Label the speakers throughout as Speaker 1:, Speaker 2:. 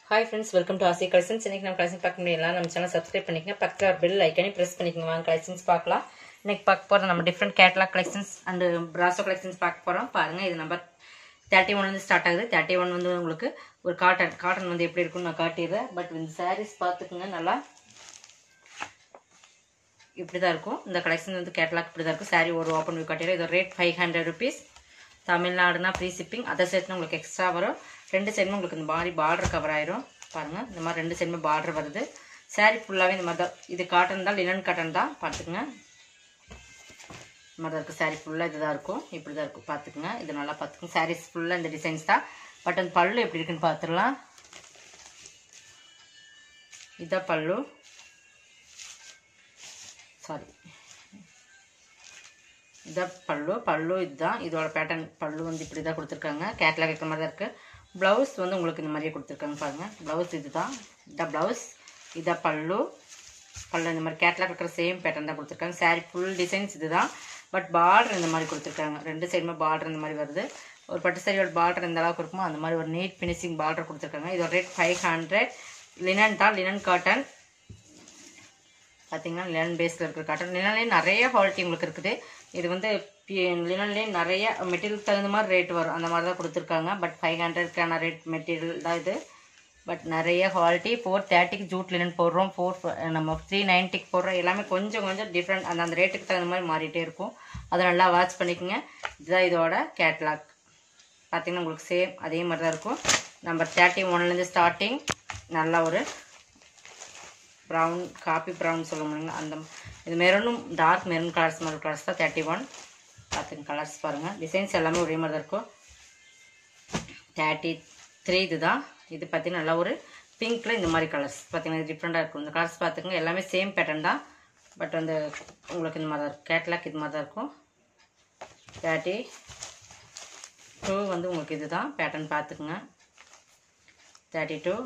Speaker 1: hi friends welcome to Aasi collections இன்னைக்கு நம்ம collection பார்க்க முடியலாம் நம்ம சேனல் சப்ஸ்கிரைப் பண்ணிக்கங்க பக்கத்தில் ஒரு பெல் ஐக்கனே ப்ரெஸ் பண்ணிக்கோங்க வாங்க கலெக்ஷன்ஸ் பார்க்கலாம் இன்னைக்கு பார்க்க போகிறது நம்ம டிஃப்ரெண்ட் கேட்லாக் கலெக்ஷன்ஸ் அண்ட் பிராசோ கலெக்ஷன்ஸ் பார்க்க போகிறோம் பாருங்க இது நம்பர் தேர்ட்டி ஒன் வந்து ஸ்டார்ட் ஆகுது தேர்ட்டி ஒன் வந்து உங்களுக்கு ஒரு காட்டன் காட்டன் வந்து எப்படி இருக்குன்னு நான் காட்டிடுறேன் பட் இந்த சாரீஸ் பார்த்துக்குங்க நல்லா இப்படி தான் இருக்கும் இந்த கலெக்ஷன் வந்து கேட்லாக் இப்படி தான் இருக்கும் சாரீ ஒரு ஓப்பன் வியூ காட்டிடுறேன் இது ரேட் ஃபைவ் ஹண்ட்ரட் ருபீஸ் தமிழ்நாடுனா ஃப்ரீ ஷிப்பிங் அதை சேர்த்து உங்களுக்கு எக்ஸ்ட்ரா வரும் ரெண்டு சைடுமே உங்களுக்கு இந்த மாதிரி பார்டர் கவர் ஆயிரும் பாருங்கள் இந்த மாதிரி ரெண்டு சைடுமே பார்டர் வருது சாரீ ஃபுல்லாகவே இந்த மாதிரி தான் இது காட்டன் தான் லினன் காட்டன் தான் பார்த்துக்குங்க இந்த மாதிரி தான் இருக்குது சாரீ ஃபுல்லாக இதுதான் இருக்கும் இப்படி தான் இருக்கும் பார்த்துக்குங்க இது நல்லா பார்த்துக்குங்க சாரீஸ் ஃபுல்லாக இந்த டிசைன்ஸ் தான் பட் அந்த பல்லு எப்படி இருக்குன்னு பார்த்துடலாம் இதுதான் பல்லு சாரி இதான் பல்லு பல்லு இதுதான் இதோட பேட்டர்ன் பல்லு வந்து இப்படி தான் கொடுத்துருக்காங்க கேட்லாக் இருக்கிற மாதிரி தான் இருக்குது ப்ளவுஸ் வந்து உங்களுக்கு இந்த மாதிரியே கொடுத்துருக்காங்க பாருங்கள் ப்ளவுஸ் இது தான் இதான் ப்ளவுஸ் இதான் பல்லு பல்லு இந்த மாதிரி கேட்லாக் இருக்கிற சேம் பேட்டர்ன் தான் கொடுத்துருக்காங்க சாரீ ஃபுல் டிசைன்ஸ் இது தான் பட் பார்டர் இந்த மாதிரி கொடுத்துருக்காங்க ரெண்டு சைடுமே பார்டர் இந்த மாதிரி வருது ஒரு பட்டு சாரியோட பார்டர் எந்த அளவுக்கு இருக்குமோ அந்த மாதிரி ஒரு நீட் ஃபினிஷிங் பார்டர் கொடுத்துருக்காங்க இதோட ரேட் ஃபைவ் ஹண்ட்ரட் லினன் தான் லினன் காட்டன் பார்த்தீங்கன்னா லினன் பேஸில் இருக்கிற காட்டன் லினன்லேயே நிறைய குவாலிட்டி உங்களுக்கு இருக்குது இது வந்து லினன்லேயே நிறைய மெட்டீரியல் தகுந்த மாதிரி ரேட் வரும் அந்த மாதிரி தான் கொடுத்துருக்காங்க பட் ஃபைவ் ஹண்ட்ரட்க்கான ரேட் மெட்டீரியல் தான் இது பட் நிறைய குவாலிட்டி ஃபோர் தேர்ட்டிக்கு ஜூட் லினன் போடுறோம் ஃபோர் நம்ம த்ரீ நைன்ட்டிக்கு போடுறோம் எல்லாமே கொஞ்சம் கொஞ்சம் டிஃப்ரெண்ட் அந்த அந்த ரேட்டுக்கு தகுந்த மாதிரி மாறிட்டே இருக்கும் அதை நல்லா வாட்ச் பண்ணிக்கோங்க இதுதான் இதோட கேட்லாக் பார்த்தீங்கன்னா உங்களுக்கு சேம் அதே மாதிரி தான் இருக்கும் நம்பர் தேர்ட்டி ஒன்லேருந்து ஸ்டார்டிங் நல்லா ஒரு ப்ரௌன் காப்பி ப்ரௌன் சொல்ல முடியுங்க அந்த இது மெரூனும் டார்க் மெரூன் கலர்ஸ் மாதிரி கலர்ஸ் தான் தேர்ட்டி ஒன் பார்த்துங்க கலர்ஸ் பாருங்கள் டிசைன்ஸ் எல்லாமே ஒரே மாதிரி தான் இருக்கும் தேர்ட்டி த்ரீ இது தான் இது பார்த்தீங்கன்னா நல்லா ஒரு பிங்க்கில் இந்த மாதிரி கலர்ஸ் பார்த்தீங்கன்னா இது டிஃப்ரெண்ட்டாக இருக்கும் இந்த கலர்ஸ் பார்த்துக்கங்க எல்லாமே சேம் பேட்டர்ன் தான் பட் வந்து உங்களுக்கு இந்த மாதிரி தான் இருக்கும் கேட்லாக் இது மாதிரி தான் இருக்கும் தேர்ட்டி டூ வந்து உங்களுக்கு இது தான் பேட்டர்ன் பார்த்துக்குங்க தேர்ட்டி டூ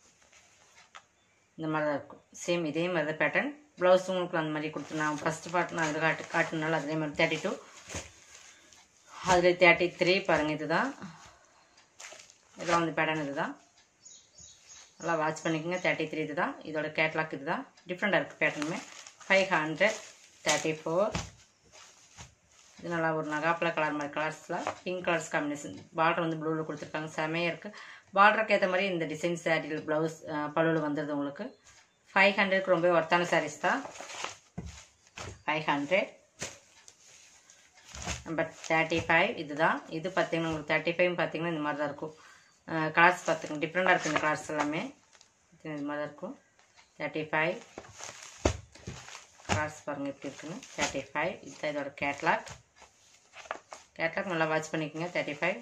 Speaker 1: இந்த மாதிரி தான் இருக்கும் சேம் இதே மாதிரி தான் பேட்டர்ன் ப்ளவுஸ் உங்களுக்கு அந்த மாதிரி கொடுத்து நான் ஃபஸ்ட்டு பார்ட் நான் அதில் காட்டு காட்டுனால அதே மாதிரி தேர்ட்டி டூ அதில் தேர்ட்டி த்ரீ பாருங்கள் இது தான் இதெல்லாம் வந்து பேட்டர்ன் இது தான் நல்லா வாட்ச் பண்ணிக்கோங்க தேர்ட்டி த்ரீ இது தான் இதோட கேட்லாக் இது தான் டிஃப்ரெண்ட்டாக இருக்குது பேட்டர்னுமே ஃபைவ் ஹண்ட்ரட் தேர்ட்டி ஃபோர் இது நல்லா ஒரு நகாப்பில் கலர் மாதிரி கலர்ஸில் பிங்க் கலர்ஸ் காம்பினேஷன் பார்டர் வந்து ப்ளூவில் கொடுத்துருக்காங்க செமையாக இருக்குது பார்டருக்கு ஏற்ற மாதிரி இந்த டிசைன் சாரியில் ப்ளவுஸ் பழுவில் வந்துடுது உங்களுக்கு ஃபைவ் ஹண்ட்ரட்க்கு ரொம்ப ஒர்த்தான சாரீஸ் தான் five hundred number thirty five இது தான் இது பார்த்தீங்கன்னா உங்களுக்கு தேர்ட்டி ஃபைவ் பார்த்தீங்கன்னா இந்த மாதிரி தான் இருக்கும் கலர்ஸ் பார்த்துக்கங்க டிஃப்ரெண்ட்டாக இருக்குது இந்த கலர்ஸ் எல்லாமே இந்த மாதிரி தான் இருக்கும் தேர்ட்டி ஃபைவ் கலர்ஸ் பாருங்கள் எப்படி இருக்குன்னு தேர்ட்டி ஃபைவ் இதுதான் இதோட கேட்லாக் கேட்லாக் நல்லா வாட்ச் பண்ணிக்கோங்க தேர்ட்டி ஃபைவ்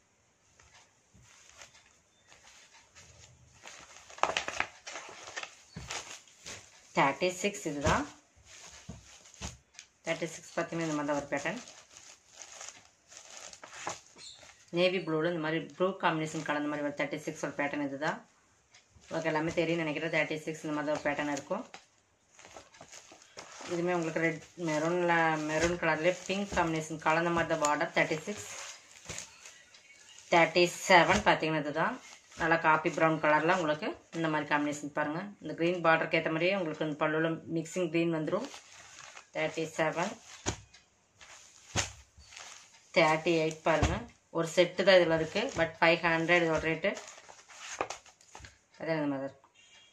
Speaker 1: தேர்ட்டி சிக்ஸ் இதுதான் தேர்ட்டி சிக்ஸ் பார்த்தீங்கன்னா இந்த மாதிரி தான் ஒரு பேட்டர்ன் நேவி ப்ளூவில் இந்த மாதிரி ப்ளூ காம்பினேஷன் கலந்த மாதிரி ஒரு தேர்ட்டி சிக்ஸ் ஒரு பேட்டர்ன் இது தான் உங்களுக்கு எல்லாமே தெரியும் நினைக்கிறேன் தேர்ட்டி சிக்ஸ் இந்த மாதிரி தான் ஒரு பேட்டர்ன் இருக்கும் இதுவுமே உங்களுக்கு ரெட் மெரூனில் மெரூன் கலர்லேயே பிங்க் காம்பினேஷன் கலந்த மாதிரி தான் border thirty six thirty seven பார்த்தீங்கன்னா இதுதான் நல்லா காப்பி ப்ரௌன் கலரில் உங்களுக்கு இந்த மாதிரி காம்பினேஷன் பாருங்கள் இந்த க்ரீன் பார்டருக்கு ஏற்ற மாதிரியே உங்களுக்கு இந்த பல்லுவில் மிக்சிங் க்ரீன் வந்துடும் தேர்ட்டி செவன் தேர்ட்டி எயிட் பாருங்கள் ஒரு செட்டு தான் இதில் இருக்குது பட் ஃபைவ் ஹண்ட்ரட் இதோட ரேட்டு அதே இந்த மாதிரி இருக்கும்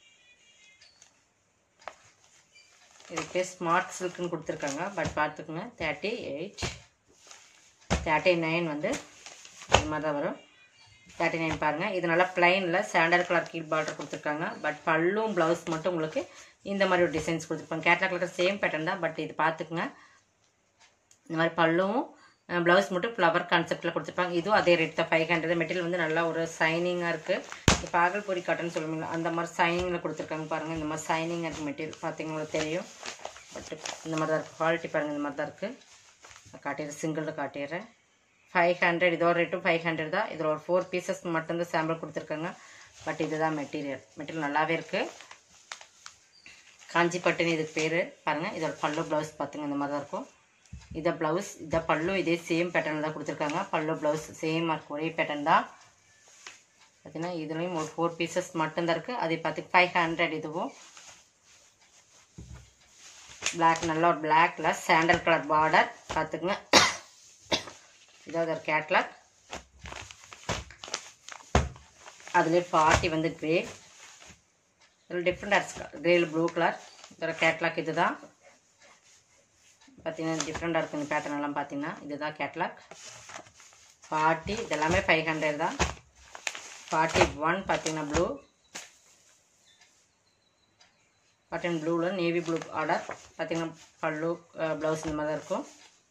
Speaker 1: இதுக்கு ஸ்மார்ட் சில்க்குன்னு கொடுத்துருக்காங்க பட் பார்த்துக்குங்க தேர்ட்டி எயிட் தேர்ட்டி நைன் வந்து இது மாதிரி தான் வரும் தேர்ட்டி நைன் பாருங்கள் இது நல்லா ப்ளைனில் சாண்டல் கலர் கீழ் பார்டர் கொடுத்துருக்காங்க பட் பல்லும் ப்ளவுஸ் மட்டும் உங்களுக்கு இந்த மாதிரி ஒரு டிசைன்ஸ் கொடுத்துருப்பாங்க கேட்லாக் கலர் சேம் பேட்டர்ன் தான் பட் இது பார்த்துக்குங்க இந்த மாதிரி பல்லும் ப்ளவுஸ் மட்டும் ஃப்ளவர் கான்செப்டில் கொடுத்துருப்பாங்க இதுவும் அதே ரேட் தான் ஃபைவ் ஹண்ட்ரட் மெட்டீரியல் வந்து நல்லா ஒரு சைனிங்காக இருக்குது இந்த பாகல்பொடி காட்டன் சொல்லுவீங்க அந்த மாதிரி சைனிங்கில் கொடுத்துருக்காங்க பாருங்கள் இந்த மாதிரி சைனிங் இருக்குது மெட்டீரியல் பார்த்தீங்கன்னா தெரியும் பட் இந்த மாதிரி தான் இருக்குது குவாலிட்டி பாருங்கள் இந்த மாதிரி தான் இருக்குது காட்டிடுறேன் சிங்கிளில் காட்டிடுறேன் ஃபைவ் ஹண்ட்ரட் இதோட ரேட்டும் ஃபைவ் ஹண்ட்ரட் தான் இதில் ஒரு ஃபோர் பீசஸ் மட்டும்தான் சாம்பிள் கொடுத்துருக்காங்க பட் இதுதான் மெட்டீரியல் மெட்டீரியல் நல்லாவே இருக்குது காஞ்சி பட்டுன்னு இதுக்கு பேர் பாருங்கள் இதோட பல்லு ப்ளவுஸ் பார்த்துங்க இந்த மாதிரி தான் இருக்கும் இதை ப்ளவுஸ் இதை பல்லு இதே சேம் பேட்டர்னில் தான் கொடுத்துருக்காங்க பல்லு ப்ளவுஸ் சேம் ஒரே பேட்டர்ன் தான் பார்த்தீங்கன்னா இதுலேயும் ஒரு ஃபோர் பீசஸ் மட்டும்தான் இருக்குது அது பார்த்து ஃபைவ் ஹண்ட்ரட் இதுவும் பிளாக் நல்ல ஒரு பிளாக்ல சாண்டல் கலர் பார்டர் பார்த்துக்குங்க இதாவது ஒரு கேட்லாக் அதுலேயே ஃபார்ட்டி வந்து க்ரே இதில் டிஃப்ரெண்டாக இருக்கு க்ரேல ப்ளூ கலர் இதோட கேட்லாக் இது தான் பார்த்தீங்கன்னா டிஃப்ரெண்டாக இருக்கும் இந்த பேட்டர்ன் எல்லாம் பார்த்தீங்கன்னா இதுதான் கேட்லாக் ஃபார்ட்டி இதெல்லாமே ஃபைவ் ஹண்ட்ரட் தான் ஃபார்ட்டி ஒன் பார்த்தீங்கன்னா ப்ளூ பட்டன் ப்ளூவில் நேவி ப்ளூ ஆர்டர் பார்த்தீங்கன்னா பல்லு ப்ளவுஸ் இந்த மாதிரி தான் இருக்கும்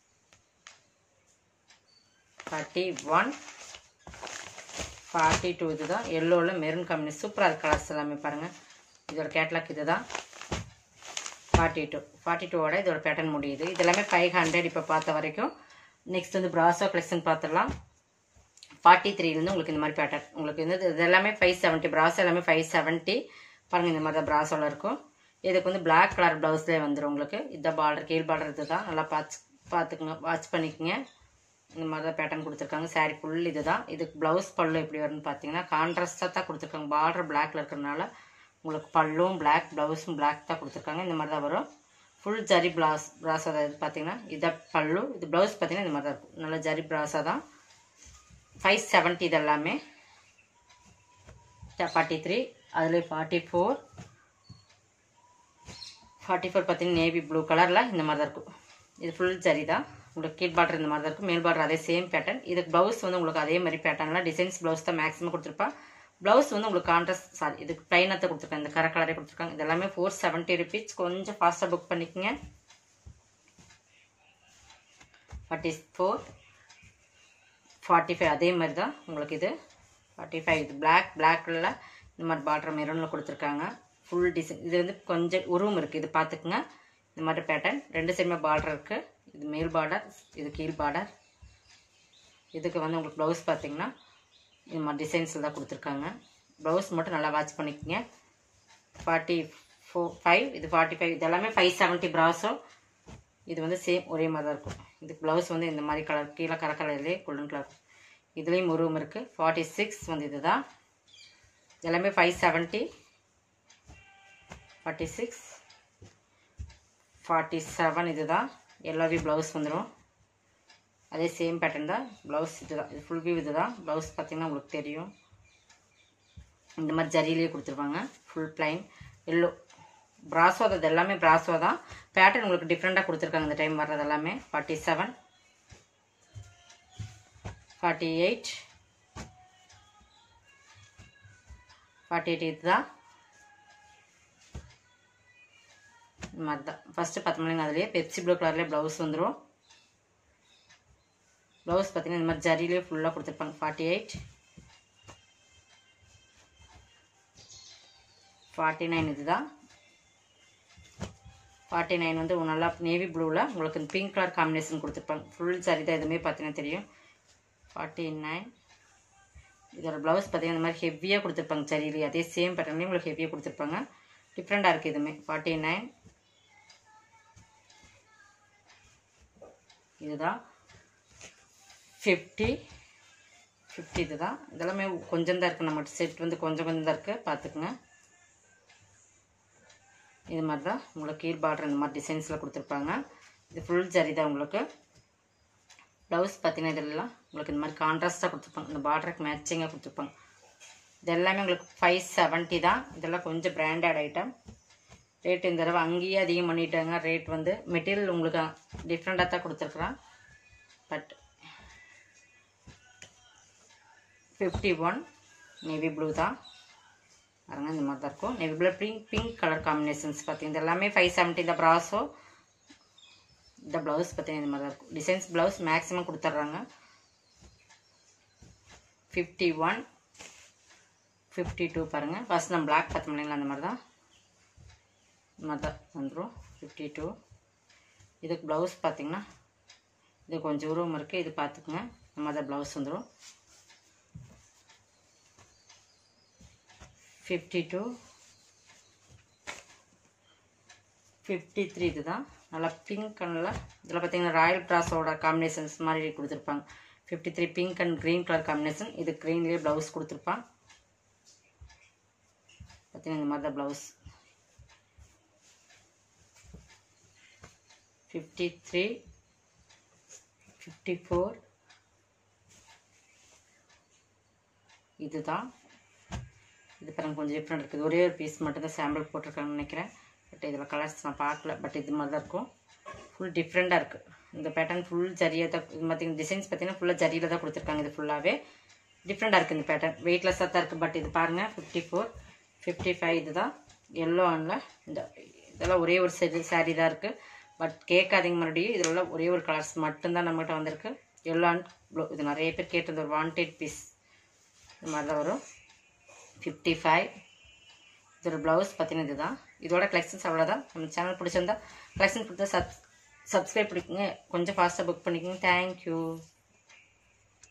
Speaker 1: ஃபார்ட்டி ஒன் ஃபார்ட்டி டூ இது தான் எல்லோவில் மெரூன் கம்பெனி சூப்பராக இருக்கு கலர்ஸ் எல்லாமே பாருங்கள் இதோட கேட்லாக் இது தான் ஃபார்ட்டி டூ ஃபார்ட்டி டூவோட இதோட பேட்டர்ன் முடியுது இது எல்லாமே ஃபைவ் ஹண்ட்ரட் இப்போ பார்த்த வரைக்கும் நெக்ஸ்ட் வந்து ப்ராசோ கலெக்ஷன் பார்த்துடலாம் ஃபார்ட்டி த்ரீலேருந்து உங்களுக்கு இந்த மாதிரி பேட்டர்ன் உங்களுக்கு வந்து இது எல்லாமே ஃபைவ் செவன்ட்டி ப்ராசோ எல்லாமே ஃபைவ் செவன்ட்டி பாருங்கள் இந்த மாதிரி தான் ப்ராசோவில் இருக்கும் இதுக்கு வந்து பிளாக் கலர் ப்ளவுஸ்லேயே வந்துடும் உங்களுக்கு இந்த பார்டர் கீழ் பார்டர் இது தான் நல்லா பார்த்து பார்த்துக்குங்க வாட்ச் பண்ணிக்கோங்க இந்த மாதிரி தான் பேட்டர்ன் கொடுத்துருக்காங்க சாரீ ஃபுல் இது தான் இதுக்கு ப்ளவுஸ் பல்லு எப்படி வரும்னு பார்த்தீங்கன்னா கான்ட்ராஸ்டாக தான் கொடுத்துருக்காங்க பார்டர் பிளாக்ல இருக்கிறனால உங்களுக்கு பல்லும் பிளாக் ப்ளவுஸும் பிளாக் தான் கொடுத்துருக்காங்க இந்த மாதிரி தான் வரும் ஃபுல் ஜரி ப்ளவுஸ் ப்ராஸா தான் இது பார்த்தீங்கன்னா இதை பல்லு இது ப்ளவுஸ் பார்த்தீங்கன்னா இந்த மாதிரி தான் இருக்கும் நல்ல ஜரி ப்ராஸா தான் ஃபைவ் செவன்ட்டி இது எல்லாமே ஃபார்ட்டி த்ரீ அதில் ஃபார்ட்டி ஃபோர் ஃபார்ட்டி ஃபோர் பார்த்தீங்கன்னா நேவி ப்ளூ கலரில் இந்த மாதிரி தான் இருக்கும் இது ஃபுல் ஜரி தான் உங்களுக்கு கீழ் பார்டர் இந்த மாதிரி தான் இருக்கும் மேல் பார்டர் அதே சேம் பேட்டர்ன் இதுக்கு ப்ளவுஸ் வந்து உங்களுக்கு அதே மாதிரி பேட்டர்னில் டிசைன்ஸ் ப்ளவுஸ் தான் மேக்ஸிமம் கொடுத்துருப்பா ப்ளவுஸ் வந்து உங்களுக்கு கான்ட்ராஸ்ட் சாரி இதுக்கு ப்ளைனாக தான் கொடுத்துருக்காங்க இந்த கரை கலரே கொடுத்துருக்காங்க இது எல்லாமே ஃபோர் செவன்ட்டி ருபீஸ் கொஞ்சம் ஃபாஸ்ட்டாக புக் பண்ணிக்கோங்க ஃபார்ட்டி ஃபோர் ஃபார்ட்டி ஃபைவ் அதே மாதிரி தான் உங்களுக்கு இது ஃபார்ட்டி ஃபைவ் இது பிளாக் பிளாக்கில் இந்த மாதிரி பார்டர் மெரூனில் கொடுத்துருக்காங்க ஃபுல் டிசைன் இது வந்து கொஞ்சம் உருவம் இருக்குது இது பார்த்துக்குங்க இந்த மாதிரி பேட்டர்ன் ரெண்டு சைடுமே பார்டர் இருக்குது இது மேல் பார்டர் இது கீழ் பார்டர் இதுக்கு வந்து உங்களுக்கு ப்ளவுஸ் பார்த்தீங்கன்னா இது மாதிரி டிசைன்ஸில் தான் கொடுத்துருக்காங்க ப்ளவுஸ் மட்டும் நல்லா வாட்ச் பண்ணிக்கோங்க ஃபார்ட்டி ஃபோ ஃபைவ் இது ஃபார்ட்டி ஃபைவ் இது எல்லாமே ஃபைவ் செவன்ட்டி ப்ராஸோ இது வந்து சேம் ஒரே மாதிரி தான் இருக்கும் இதுக்கு ப்ளவுஸ் வந்து இந்த மாதிரி கலர் கீழே கரை கலர்லேயே கோல்டன் கலர் இதுலேயும் உருவம் இருக்குது ஃபார்ட்டி சிக்ஸ் வந்து இது தான் எல்லாமே five seventy forty six forty seven இது தான் எல்லாவே ப்ளவுஸ் வந்துடும் அதே சேம் பேட்டர்ன் தான் ப்ளவுஸ் இது தான் இது ஃபுல் வியூ இது தான் ப்ளவுஸ் பார்த்திங்கன்னா உங்களுக்கு தெரியும் இந்த மாதிரி ஜரியிலேயே கொடுத்துருப்பாங்க ஃபுல் பிளைன் எல்லோ ப்ராஸோ அது எல்லாமே ப்ராஸோ தான் பேட்டர்ன் உங்களுக்கு டிஃப்ரெண்ட்டாக கொடுத்துருக்காங்க இந்த டைம் வர்றது எல்லாமே forty seven forty eight forty eight இது தான் இந்த மாதிரி தான் ஃபஸ்ட்டு பத்து மணிங்க அதுலேயே பெப்சி ப்ளூ கலர்லேயே ப்ளவுஸ் வந்துடும் ப்ளவுஸ் பார்த்தீங்கன்னா இந்த மாதிரி ஜரியிலே ஃபுல்லாக கொடுத்துருப்பாங்க ஃபார்ட்டி எயிட் ஃபார்ட்டி நைன் இது தான் ஃபார்ட்டி நைன் வந்து நல்லா நேவி ப்ளூவில் உங்களுக்கு பிங்க் கலர் காம்பினேஷன் கொடுத்துருப்பாங்க ஃபுல் சரி தான் எதுவுமே பார்த்தீங்கன்னா தெரியும் ஃபார்ட்டி நைன் இதோட ப்ளவுஸ் பார்த்தீங்கன்னா இந்த மாதிரி ஹெவியாக கொடுத்துருப்பாங்க சரியிலே அதே சேம் பேட்டர்ன்லேயும் உங்களுக்கு ஹெவியாக கொடுத்துருப்பாங்க டிஃப்ரெண்ட்டாக இருக்குது இதுவுமே ஃபார்ட்டி நைன் இதுதான் ஃபிஃப்டி ஃபிஃப்டி இது தான் இதெல்லாமே கொஞ்சம் தான் இருக்குது நம்ம செட் வந்து கொஞ்சம் கொஞ்சம் தான் இருக்குது பார்த்துக்குங்க இது மாதிரி தான் உங்களுக்கு கீழ் பார்டர் இந்த மாதிரி டிசைன்ஸில் கொடுத்துருப்பாங்க இது ஃபுல் ஜரி தான் உங்களுக்கு ப்ளவுஸ் பார்த்தீங்கன்னா இதெல்லாம் உங்களுக்கு இந்த மாதிரி கான்ட்ராஸ்ட்டாக கொடுத்துருப்பாங்க இந்த பார்டருக்கு மேட்சிங்காக கொடுத்துருப்பாங்க இது எல்லாமே உங்களுக்கு ஃபைவ் செவன்ட்டி தான் இதெல்லாம் கொஞ்சம் பிராண்டட் ஐட்டம் ரேட் இந்த தடவை அங்கேயே அதிகம் பண்ணிட்டாங்க ரேட் வந்து மெட்டீரியல் உங்களுக்கு டிஃப்ரெண்ட்டாக தான் கொடுத்துருக்குறான் but fifty one navy blue தான் பாருங்க இந்த மாதிரி தான் இருக்கும் navy blue pink pink colour combinations பார்த்தீங்க இது எல்லாமே ஃபைவ் செவன்ட்டி இந்த ப்ராஸோ இந்த ப்ளவுஸ் பார்த்தீங்கன்னா இந்த மாதிரி தான் இருக்கும் டிசைன்ஸ் ப்ளவுஸ் மேக்ஸிமம் கொடுத்துட்றாங்க ஃபிஃப்டி ஒன் ஃபிஃப்டி டூ பாருங்கள் ஃபஸ்ட் நம்ம பிளாக் பார்த்த முடியுங்களா அந்த மாதிரி தான் இந்த மாதிரி தான் வந்துடும் ஃபிஃப்டி டூ இதுக்கு ப்ளவுஸ் பார்த்தீங்கன்னா இது கொஞ்சம் உருவம் இருக்குது இது பார்த்துக்குங்க இந்த மாதிரி தான் ப்ளவுஸ் வந்துடும் ஃபிஃப்டி டூ ஃபிஃப்டி த்ரீ இது தான் நல்லா பிங்க் கலரில் இதில் பார்த்தீங்கன்னா ராயல் ப்ராஸோட காம்பினேஷன்ஸ் மாதிரி கொடுத்துருப்பாங்க fifty three pink and green colour combination இது க்ரீன்லேயே ப்ளவுஸ் கொடுத்துருப்பான் பார்த்தீங்கன்னா இந்த மாதிரி தான் blouse fifty three fifty four இதுதான் இது பாருங்க கொஞ்சம் டிஃப்ரெண்ட் இருக்குது ஒரே ஒரு பீஸ் மட்டும் தான் சாம்பிள் போட்டிருக்காங்கன்னு நினைக்கிறேன் பட் இதில் கலர்ஸ் நான் பார்க்கல பட் இது மாதிரி தான் இருக்கும் ஃபுல் டிஃப்ரெண்ட்டாக இருக்குது இந்த பேட்டர்ன் ஃபுல் ஜரியாக தான் இது பார்த்தீங்கன்னா டிசைன்ஸ் பார்த்தீங்கன்னா ஃபுல்லாக ஜரியில் தான் கொடுத்துருக்காங்க இது ஃபுல்லாகவே டிஃப்ரெண்ட்டாக இருக்குது இந்த பேட்டர்ன் வெயிட்லெஸ்ஸாக தான் இருக்குது பட் இது பாருங்கள் ஃபிஃப்டி ஃபோர் ஃபிஃப்டி ஃபைவ் இதுதான் எல்லோ அண்டில் இந்த இதெல்லாம் ஒரே ஒரு சரி சாரீ தான் இருக்குது பட் கேட்காதீங்க மறுபடியும் இதில் உள்ள ஒரே ஒரு கலர்ஸ் மட்டும்தான் நம்மகிட்ட வந்திருக்கு எல்லோ அண்ட் ப்ளூ இது நிறைய பேர் கேட்டிருந்த ஒரு வாண்டட் பீஸ் இந்த மாதிரி தான் வரும் ஃபிஃப்டி ஃபைவ் இதோட ப்ளவுஸ் பார்த்தீங்கன்னா இதுதான் இதோட கலெக்ஷன்ஸ் அவ்வளோதான் நம்ம சேனல் பிடிச்சிருந்தா கலெக்ஷன் கொடுத்தா சப் சப்ஸ்கிரைப் பண்ணிக்கோங்க கொஞ்சம் ஃபாஸ்ட்டாக புக் பண்ணிக்கோங்க தேங்க்யூ